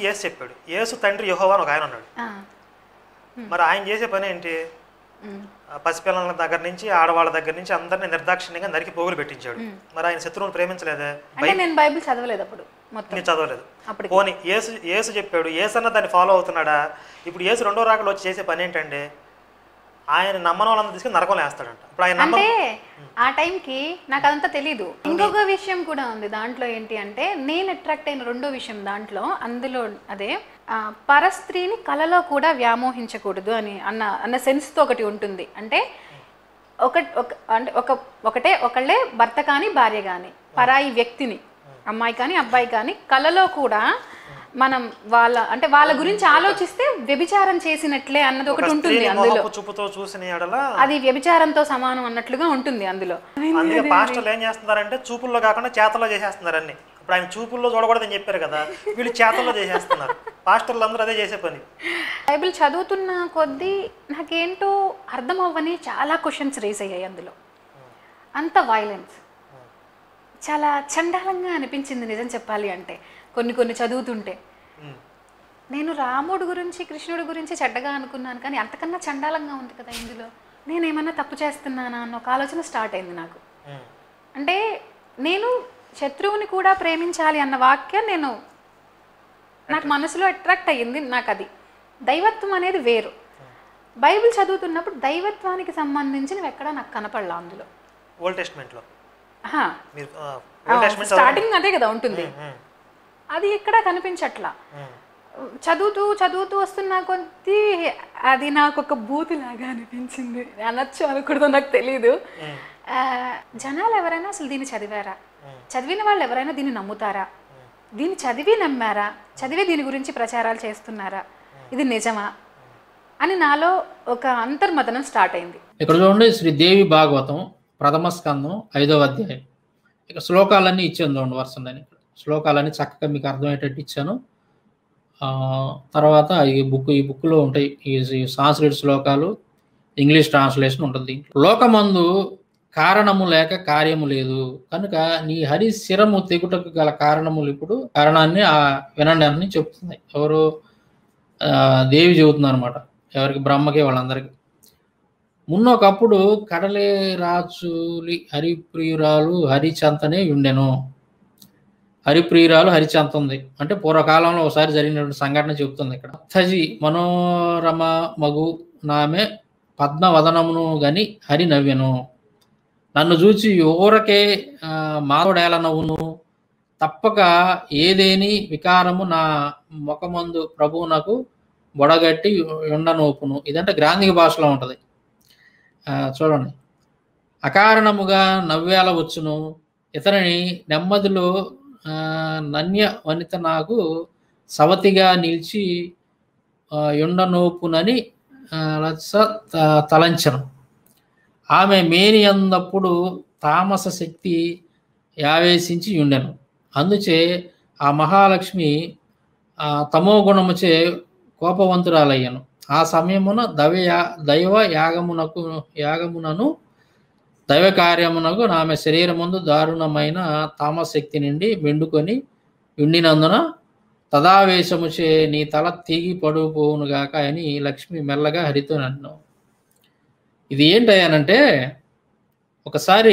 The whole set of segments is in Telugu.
యేసు చెప్పాడు యేసు తండ్రి యెహోవా అని ఒక ఆయన ఉన్నాడు ఆ, మరి ఆయన చేసే పని ఏంటి ఉమ్, ఆ పసిపిల్లల దగ్గర నుంచి ఆడవాళ్ళ దగ్గర నుంచి అందరిని నిర్దాక్షిణ్యంగా నరికి పోగులు పెట్టించాడు మరి ఆయన శత్రువుని ప్రేమించలేదే అంటే నేను బైబిల్ చదవలేదు అప్పుడు మొత్తం నేను చదవలేదు అప్పటికి. పోనీ యేసు యేసు చెప్పాడు యేసు అన్న దాన్ని ఫాలో అవుతున్నాడా ఇప్పుడు యేసు రెండో రాకలు వచ్చి చేసే పని ఏంటంటే ఆయన నమ్మని వాళ్ళందరూ తీసుకుని నరకం వేస్తాడంట ఇప్పుడు ఆయన నమ్మ అంటే ఆ టైంకి నాకు అదంతా తెలీదు ఇంకొక విషయం కూడా ఉంది దాంట్లో ఏంటి అంటే నేను అట్రాక్ట్ అయిన రెండో విషయం దాంట్లో అందులో అదే ఆ, పరస్త్రీని కలలో కూడా వ్యామోహించకూడదు అని అన్న అన్న సెన్స్తో ఒకటి ఉంటుంది అంటే ఒక ఒక అంటే ఒక ఒకటే ఒకళ్ళే భర్త కానీ భార్య కానీ పరాయి వ్యక్తిని అమ్మాయి కానీ అబ్బాయి కానీ కలలో కూడా మనం వాళ్ళ అంటే వాళ్ళ గురించి ఆలోచిస్తే వ్యభిచారం చేసినట్లే అన్నది ఒకటి ఉంటుంది స్త్రీని అందులో మోహపు చూపుతో చూసిన ఎడల అది వ్యభిచారంతో సమానం అన్నట్లుగా ఉంటుంది అందులో అందుకే పాస్టర్లు ఏం చేస్తున్నారంటే చూపుల్లో కాకుండా చేతల్లో చేసేస్తున్నారు అన్ని ఇప్పుడు ఆయన చూపుల్లో చూడకూడదని చెప్పారు కదా వీళ్ళు చేతల్లో చేసేస్తున్నారు పాస్టర్లు అందరూ అదే చేసే పని బైబిల్ చదువుతున్న కొద్దీ నాకేంటో అర్థం అవ్వని చాలా క్వశ్చన్స్ రేస్ అయ్యాయి అందులో అంత వైలెన్స్ చాలా చండాలంగా అనిపించింది నిజం చెప్పాలి అంటే కొన్ని కొన్ని చదువుతుంటే ఉమ్. నేను రాముడు గురించి కృష్ణుడి గురించి చెడ్డగా అనుకున్నాను కానీ అంతకన్నా చండాలంగా ఉంది కదా ఇందులో నేనేమన్నా తప్పు చేస్తున్నానా అన్న ఒక ఆలోచన స్టార్ట్ అయింది నాకు ఉమ్. అంటే నేను శత్రువుని కూడా ప్రేమించాలి అన్న వాక్యం నేను నాకు మనసులో అట్రాక్ట్ అయ్యింది నాకు అది దైవత్వం అనేది వేరు బైబిల్ చదువుతున్నప్పుడు దైవత్వానికి సంబంధించినవి ఎక్కడా నాకు కనపడలా అందులో ఓల్డ్ టెస్ట్మెంట్లో ఆహా. మీరు ఆ, ఆ, ఓల్డ్ టెస్ట్మెంట్ స్టార్టింగ్ అదే కదా ఉంటుంది ఉమ్, అది ఎక్కడా కనిపించట్లా ఉమ్. చదువుతూ చదువుతూ వస్తున్న కొద్దీ అది నాకు ఒక బూతులాగా అనిపించింది అనొచ్చు అనకూడదు నాకు తెలియదు ఉమ్. ఆ, జనాలు ఎవరైనా అసలు దీన్ని చదివారా చదివిన వాళ్ళు ఎవరైనా దీన్ని నమ్ముతారా దీన్ని చదివి నమ్మారా చదివి దీని గురించి ప్రచారాలు చేస్తున్నారా ఇది నిజమా అని నాలో ఒక అంతర్మతనం స్టార్ట్ అయింది ఇక్కడ చూడండి శ్రీ దేవి భాగవతం ప్రథమ స్కందం ఐదవ అధ్యాయం ఇక శ్లోకాలన్నీ ఇచ్చాను చూడండి వరుస నేను శ్లోకాలన్నీ చక్కగా మీకు అర్థమయ్యేటట్టు ఇచ్చాను ఆ, తర్వాత ఈ బుక్ ఈ బుక్లో ఉంటాయి ఈ ఈ సాంస్క్రిట్ శ్లోకాలు ఇంగ్లీష్ ట్రాన్స్లేషన్ ఉంటుంది లోకమందు కారణము లేక కార్యము లేదు కనుక నీ హరి శిరము తెగుటకు గల కారణములు ఇప్పుడు కారణాన్ని ఆ వినండి అని చెప్తుంది ఎవరు ఆ, దేవి చెబుతుంది అనమాట ఎవరికి బ్రహ్మకి వాళ్ళందరికీ మున్నొకప్పుడు కడలే రాచులి హరిప్రియురాలు హరిచంతనే ఉండెను హరిప్రియురాలు హరిచంత ఉంది అంటే పూర్వకాలంలో ఒకసారి జరిగినటువంటి సంఘటన చెబుతుంది ఇక్కడ అత్తజి మనోరమ మగు నామె పద్మవదనమును గని హరి నవ్వెను నన్ను చూచి ఊరకే ఆ, మాతోడేల నవ్వును తప్పక ఏదేని వికారము నా ముఖమందు ప్రభువునకు బొడగట్టి ఉండనోపును ఇదంటే గ్రాంధిక భాషలో ఉంటుంది ఆ, చూడండి అకారణముగా నవ్వేల వచ్చును ఇతనిని నెమ్మదిలో ఆ, నన్య వనిత నాకు సవతిగా నిలిచి ఆ, యుండనోపునని ఆ, లత్స త- తలంచను ఆమె మేని అందప్పుడు తామస శక్తి యావేశించి ఉండెను అందుచే ఆ మహాలక్ష్మి ఆ తమో గుణముచే కోపవంతురాలయ్యను ఆ సమయమున దైవ దైవ యాగమునకు యాగమునను దైవ కార్యమునకు ఆమె శరీరముందు దారుణమైన తామశక్తి నుండి మెండుకొని ఉండినందున తదావేశముచే నీ తల తీగి పడుపోవునుగాక అని లక్ష్మి మెల్లగా హరితో నన్ను ఇది ఏంటయ్యానంటే ఒకసారి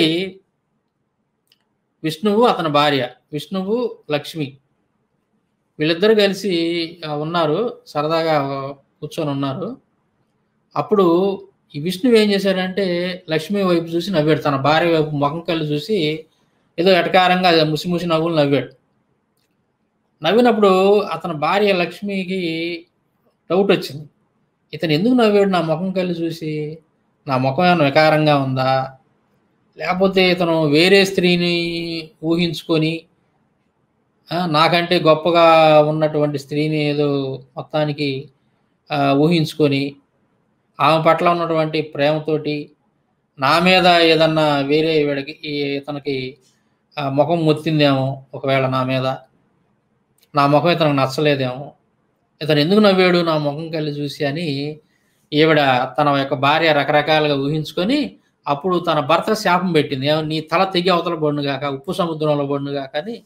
విష్ణువు అతని భార్య విష్ణువు లక్ష్మి వీళ్ళిద్దరు కలిసి ఆ, ఉన్నారు సరదాగా కూర్చొని ఉన్నారు అప్పుడు ఈ విష్ణువు ఏం చేశాడంటే లక్ష్మి వైపు చూసి నవ్వాడు తన భార్య వైపు ముఖం కళ్ళు చూసి ఏదో ఎటకారంగా ముసి ముసి నవ్వులు నవ్వాడు నవ్వినప్పుడు అతని భార్య లక్ష్మికి డౌట్ వచ్చింది ఇతను ఎందుకు నవ్వాడు నా ముఖం కళ్ళు చూసి నా ముఖం ఏమైనా వికారంగా ఉందా లేకపోతే ఇతను వేరే స్త్రీని ఊహించుకొని ఆ, నాకంటే గొప్పగా ఉన్నటువంటి స్త్రీని ఏదో మొత్తానికి ఆ, ఊహించుకొని ఆమె పట్ల ఉన్నటువంటి ప్రేమతోటి నా మీద ఏదన్నా వేరే వీడికి ఈ ఇతనికి ఆ, ముఖం మొత్తిందేమో ఒకవేళ నా మీద నా ముఖం ఇతనికి నచ్చలేదేమో ఇతను ఎందుకు నవ్వాడు నా ముఖం కళ్ళు చూసి అని ఈవిడ తన యొక్క భార్య రకరకాలుగా ఊహించుకొని అప్పుడు తన భర్త శాపం పెట్టింది ఏమో నీ తల తెగి అవతల బొండుగాక ఉప్పు సముద్రంలో బొండుగాక అని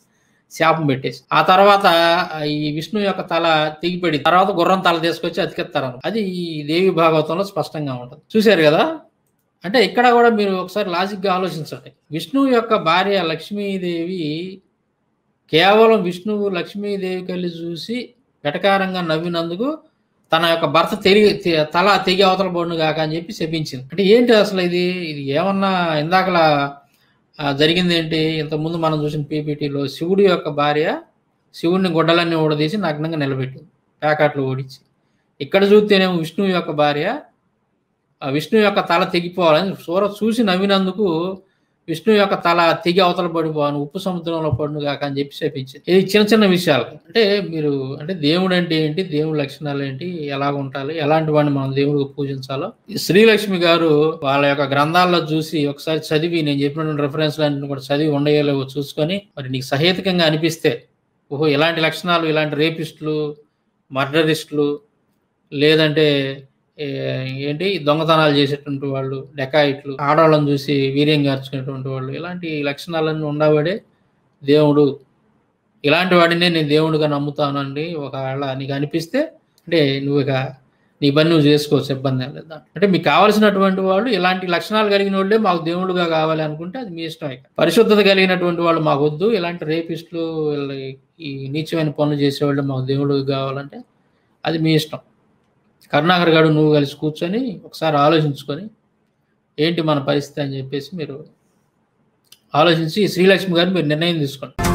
శాపం పెట్టేసి ఆ తర్వాత ఈ విష్ణు యొక్క తల తెగిపడి తర్వాత గుర్రం తల తీసుకొచ్చి అతికిస్తారు అది ఈ దేవి భాగవతంలో స్పష్టంగా ఉంటుంది చూశారు కదా అంటే ఇక్కడ కూడా మీరు ఒకసారి లాజిక్గా ఆలోచించండి విష్ణువు యొక్క భార్య లక్ష్మీదేవి కేవలం విష్ణువు లక్ష్మీదేవి కలిసి చూసి వెటకారంగా నవ్వినందుకు తన యొక్క భర్త తెగి తె- తల తెగి అవతల బొండు కాక అని చెప్పి శపించింది అంటే ఏంటి అసలు ఇది ఇది ఏమన్నా ఇందాకలా ఆ, జరిగింది ఏంటి ఇంతకుముందు మనం చూసిన పీపీటీలో శివుడి యొక్క భార్య శివుడిని గుడ్డలన్నీ ఊడదీసి నగ్నంగా నిలబెట్టింది ప్యాకెట్లు ఓడించి ఇక్కడ చూస్తేనేమో విష్ణువు యొక్క భార్య ఆ విష్ణువు యొక్క తల తెగిపోవాలని సూర చూసి నవ్వినందుకు విష్ణువు యొక్క తల తెగి అవతల పడిపోను ఉప్పు సముద్రంలో పడును కాక అని చెప్పి శపించింది ఇది చిన్న చిన్న విషయాలు అంటే మీరు అంటే దేవుడు అంటే ఏంటి దేవుడి లక్షణాలు ఏంటి ఎలా ఉండాలి ఎలాంటి వాడిని మనం దేవుడికి పూజించాలో ఈ శ్రీలక్ష్మి గారు వాళ్ళ యొక్క గ్రంథాల్లో చూసి ఒకసారి చదివి నేను చెప్పినటువంటి రెఫరెన్స్ అన్ని కూడా చదివి ఉండయేలేవో చూసుకొని మరి నీకు సహేతుకంగా అనిపిస్తే ఓహో ఇలాంటి లక్షణాలు ఇలాంటి రేపిస్టులు మర్డరిస్టులు లేదంటే ఏ, ఏంటి దొంగతనాలు చేసేటువంటి వాళ్ళు డెకాయిట్లు ఆడవాళ్ళని చూసి వీర్యం గార్చుకునేటువంటి వాళ్ళు ఇలాంటి లక్షణాలన్నీ ఉండబడే దేవుడు ఇలాంటి వాడినే నేను దేవుడిగా నమ్ముతానండి ఒకవేళ నీకు అనిపిస్తే అంటే నువ్వు ఇక నీ పని నువ్వు చేసుకోవచ్చు ఇబ్బంది ఏం లేదు అంటే మీకు కావాల్సినటువంటి వాళ్ళు ఇలాంటి లక్షణాలు కలిగిన వాళ్ళే మాకు దేవుడుగా కావాలి అనుకుంటే అది మీ ఇష్టం ఇక పరిశుద్ధత కలిగినటువంటి వాళ్ళు మాకు వద్దు ఇలాంటి రేపిస్టులు వీళ్ళ ఈ నీచమైన పనులు చేసేవాళ్ళు మాకు దేవుడుగా కావాలంటే అది మీ ఇష్టం కరుణాకర్ గారు నువ్వు కలిసి కూర్చొని ఒకసారి ఆలోచించుకొని ఏంటి మన పరిస్థితి అని చెప్పేసి మీరు ఆలోచించి శ్రీలక్ష్మి గారు మీరు నిర్ణయం తీసుకోండి